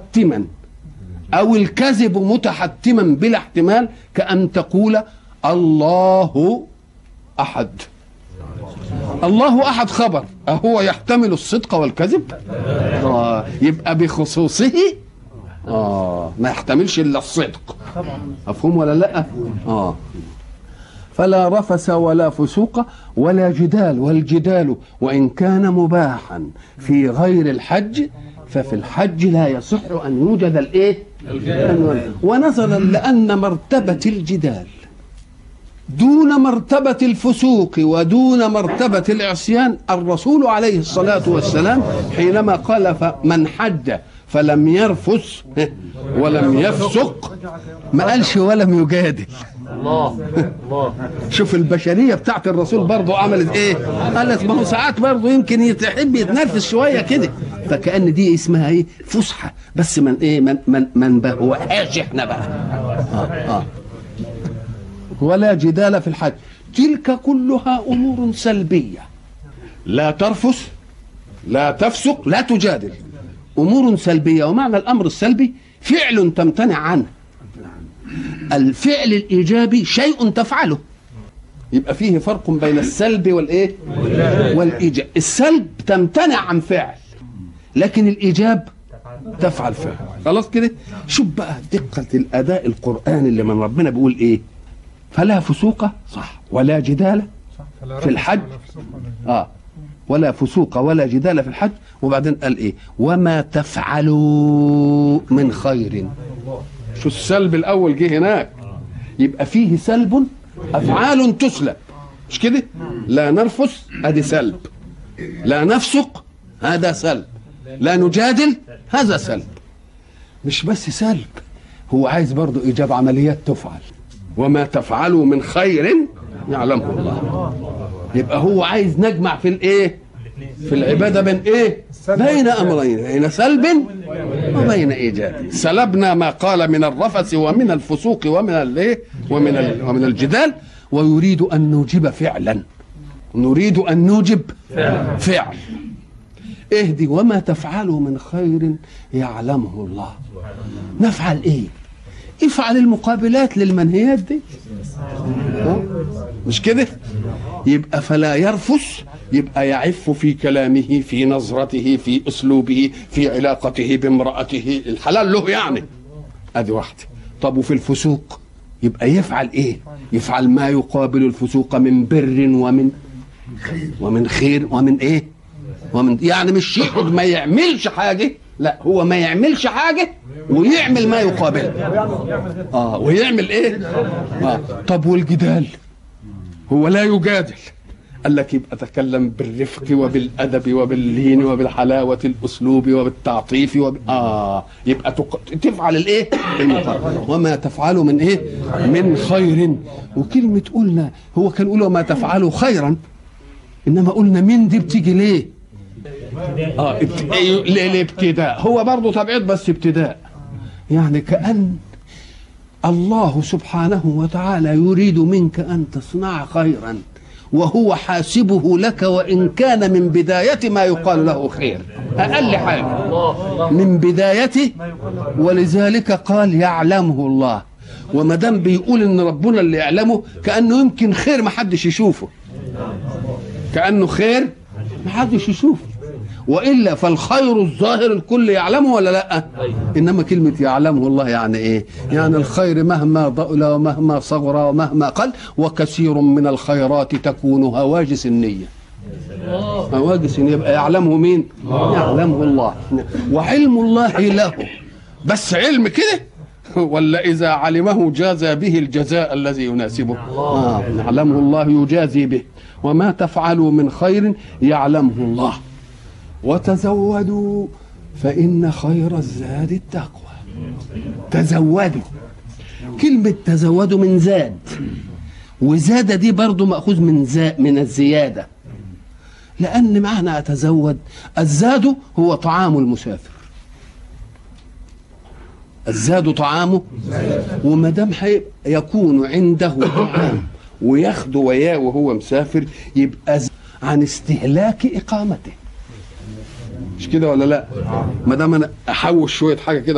متحتما او الكذب متحتما بلا احتمال كان تقول الله احد الله احد خبر اهو يحتمل الصدق والكذب آه يبقى بخصوصه اه ما يحتملش الا الصدق مفهوم ولا لا اه فلا رفس ولا فسوق ولا جدال والجدال وان كان مباحا في غير الحج ففي الحج لا يصح ان يوجد الايه ونظرا لان مرتبه الجدال دون مرتبة الفسوق ودون مرتبة العصيان الرسول عليه الصلاة والسلام حينما قال من حج فلم يرفث ولم يفسق ما قالش ولم يجادل الله الله شوف البشريه بتاعت الرسول برضه عملت ايه؟ قالت ما هو ساعات برضه يمكن يحب يتنرفز شويه كده فكأن دي اسمها ايه؟ فسحه بس من ايه؟ من من من بهوهاش احنا بقى آه آه. ولا جدال في الحج تلك كلها امور سلبيه لا ترفث لا تفسق لا تجادل امور سلبيه ومعنى الامر السلبي فعل تمتنع عنه الفعل الايجابي شيء تفعله يبقى فيه فرق بين السلب والايه والايجاب السلب تمتنع عن فعل لكن الايجاب تفعل فعل خلاص كده شوف بقى دقه الاداء القراني اللي من ربنا بيقول ايه فلا فسوق صح ولا جدال في الحج اه ولا فسوق ولا جدال في الحج وبعدين قال ايه وما تفعلوا من خير شو السلب الاول جه هناك يبقى فيه سلب افعال تسلب مش كده لا نرفث ادي سلب لا نفسق هذا سلب لا نجادل هذا سلب مش بس سلب هو عايز برضه ايجاب عمليات تفعل وما تفعلوا من خير يعلمه الله يبقى هو عايز نجمع في الايه في العبادة بين ايه بين امرين بين سلب وبين ايجاب سلبنا ما قال من الرفث ومن الفسوق ومن الايه ومن ال- ومن الجدال ويريد ان نوجب فعلا نريد ان نوجب فعل اهدي وما تفعلوا من خير يعلمه الله نفعل ايه افعل المقابلات للمنهيات دي ها؟ مش كده يبقى فلا يرفث يبقى يعف في كلامه في نظرته في اسلوبه في علاقته بامراته الحلال له يعني ادي واحده طب وفي الفسوق يبقى يفعل ايه يفعل ما يقابل الفسوق من بر ومن ومن خير ومن ايه ومن يعني مش يقعد ما يعملش حاجه لا هو ما يعملش حاجه ويعمل ما يقابله اه ويعمل ايه اه طب والجدال هو لا يجادل قال لك يبقى تكلم بالرفق وبالادب وباللين وبالحلاوه الاسلوب وبالتعطيف وب... اه يبقى تق... تفعل الايه المقابل وما تفعلوا من ايه من خير وكلمه قلنا هو كان يقول وما تفعلوا خيرا انما قلنا من دي بتيجي ليه اه ابت... ليه الابتداء هو برضه تبعيض بس ابتداء يعني كأن الله سبحانه وتعالى يريد منك أن تصنع خيرا وهو حاسبه لك وإن كان من بداية ما يقال له خير أقل حاجة من بدايته ولذلك قال يعلمه الله وما دام بيقول ان ربنا اللي يعلمه كانه يمكن خير ما حدش يشوفه كانه خير ما حدش يشوفه والا فالخير الظاهر الكل يعلمه ولا لا انما كلمه يعلمه الله يعني ايه يعني الخير مهما ضئل ومهما صغر ومهما قل وكثير من الخيرات تكون هواجس النيه هواجس النيه يبقى يعلمه مين يعلمه الله وعلم الله له بس علم كده ولا إذا علمه جازى به الجزاء الذي يناسبه آه يعلمه الله يجازي به وما تفعلوا من خير يعلمه الله وتزودوا فإن خير الزاد التقوى تزودوا كلمة تزودوا من زاد وزاد دي برضو مأخوذ من زا من الزيادة لأن معنى أتزود الزاد هو طعام المسافر الزاد طعامه وما دام يكون عنده طعام وياخده وياه وهو مسافر يبقى عن استهلاك اقامته مش كده ولا لا ما دام انا احوش شويه حاجه كده